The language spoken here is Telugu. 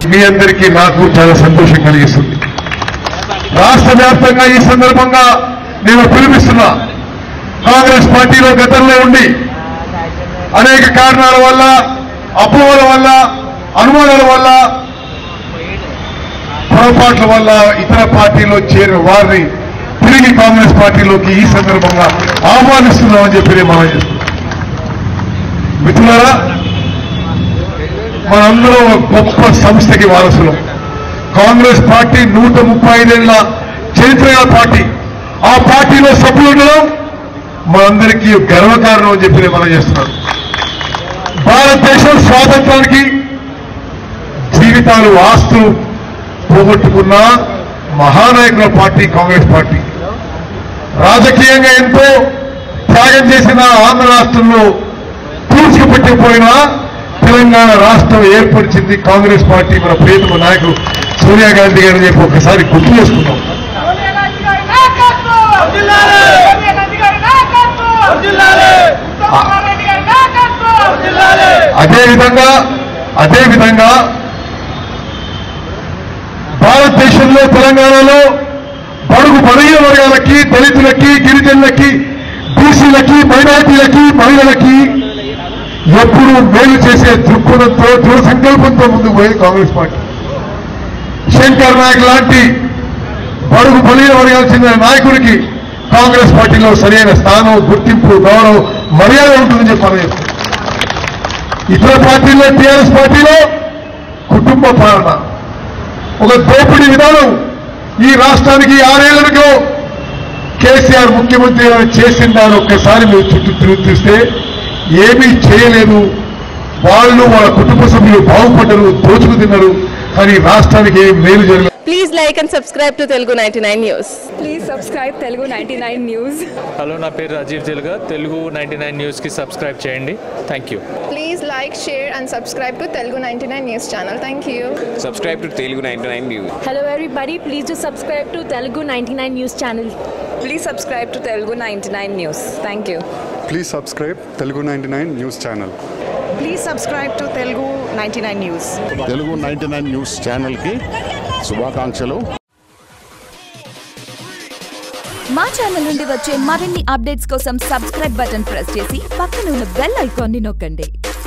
మీ అందరికీ నాకు చాలా సంతోషం కలిగిస్తుంది రాష్ట్ర వ్యాప్తంగా ఈ సందర్భంగా నేను పిలిపిస్తున్నా కాంగ్రెస్ పార్టీలో గతంలో ఉండి అనేక కారణాల వల్ల అపోహల వల్ల అనుమానాల వల్ల పొరపాట్ల వల్ల ఇతర పార్టీలో చేరిన వారిని తిరిగి కాంగ్రెస్ పార్టీలోకి ఈ సందర్భంగా ఆహ్వానిస్తున్నామని చెప్పి నేను మనం చేస్తున్నాం మిత్రులారా మనందరం ఒక గొప్ప సంస్థకి వారసులం కాంగ్రెస్ పార్టీ నూట ముప్పై ఐదేళ్ల చరిత్ర గల పార్టీ ఆ పార్టీలో సభ్యులు ఉండడం మనందరికీ గర్వకారణం అని చెప్పి నేను మనం చేస్తున్నాను భారతదేశం స్వాతంత్రానికి జీవితాలు ఆస్తులు పోగొట్టుకున్న మహానాయకుల పార్టీ కాంగ్రెస్ పార్టీ రాజకీయంగా ఎంతో త్యాగం చేసిన ఆంధ్ర రాష్ట్రంలో పూడ్చిపెట్టిపోయిన తెలంగాణ రాష్ట్రం ఏర్పరిచింది కాంగ్రెస్ పార్టీ మన ప్రియతమ నాయకుడు సోనియా గాంధీ గారిని చెప్పి ఒకసారి గుర్తు చేసుకున్నాం సోనియా గాంధీ గారి నాయకత్వం వర్ధిల్లాలి సోనియా గాంధీ గారి నాయకత్వం వర్ధిల్లాలి ఉత్తమ్ కుమార్ రెడ్డి గారి నాయకత్వం వర్ధిల్లాలి అదేవిధంగా అదేవిధంగా భారతదేశంలో తెలంగాణలో బడుగు బలహీన వర్గాలకి దళితులకి గిరిజనులకి బీసీలకి మైనార్టీలకి మహిళలకి ఎప్పుడు మేలు చేసే దృక్పథంతో దృఢ సంకల్పంతో ముందుకు పోయేది కాంగ్రెస్ పార్టీ శంకర్ నాయక్ లాంటి బడుగు బలహీన వర్గాలకు చెందిన నాయకుడికి కాంగ్రెస్ పార్టీలో సరైన స్థానం గుర్తింపు గౌరవం మర్యాద ఉంటుందని చెప్పి మనం చెప్తున్నాం. ఇతర పార్టీల్లో టీఆర్ఎస్ పార్టీలో కుటుంబ పాలన ఒక దోపిడీ విధానం ఈ రాష్ట్రానికి ఆరేళ్లకు కేసీఆర్ ముఖ్యమంత్రి చేసిందని ఒక్కసారి మీరు చుట్టూ తిరిగి చూస్తే ఏమీ చేయలేదు వాళ్ళు వాళ్ళ కుటుంబ సభ్యులు బాగుపడ్డరు దోచుకు తిన్నారు కానీ రాష్ట్రానికి ఏం మేలు జరగలేదు Please like and subscribe to Telugu 99 News. Please subscribe Telugu ninety nine news hello నా పేరు రాజీవ్ తెలుగా తెలుగు నైంటీ నైన్ న్యూస్కి సబ్స్క్రైబ్ చేయండి thank you Please like, share, and subscribe to Telugu 99 News channel. Thank you. subscribe to Telugu 99 News. Hello everybody, please do subscribe to Telugu 99 News channel. Please subscribe to Telugu ninety nine news thank you please subscribe Telugu ninety nine news channel please subscribe to Telugu ninety nine news Telugu ninety nine news ఛానల్కి శుభాకాంక్షలు మా ఛానల్ నుండి వచ్చే మరిన్ని అప్డేట్స్ కోసం సబ్స్క్రైబ్ బటన్ ప్రెస్ చేసి పక్కన ఉన్న బెల్ ఐకాన్ని నొక్కండి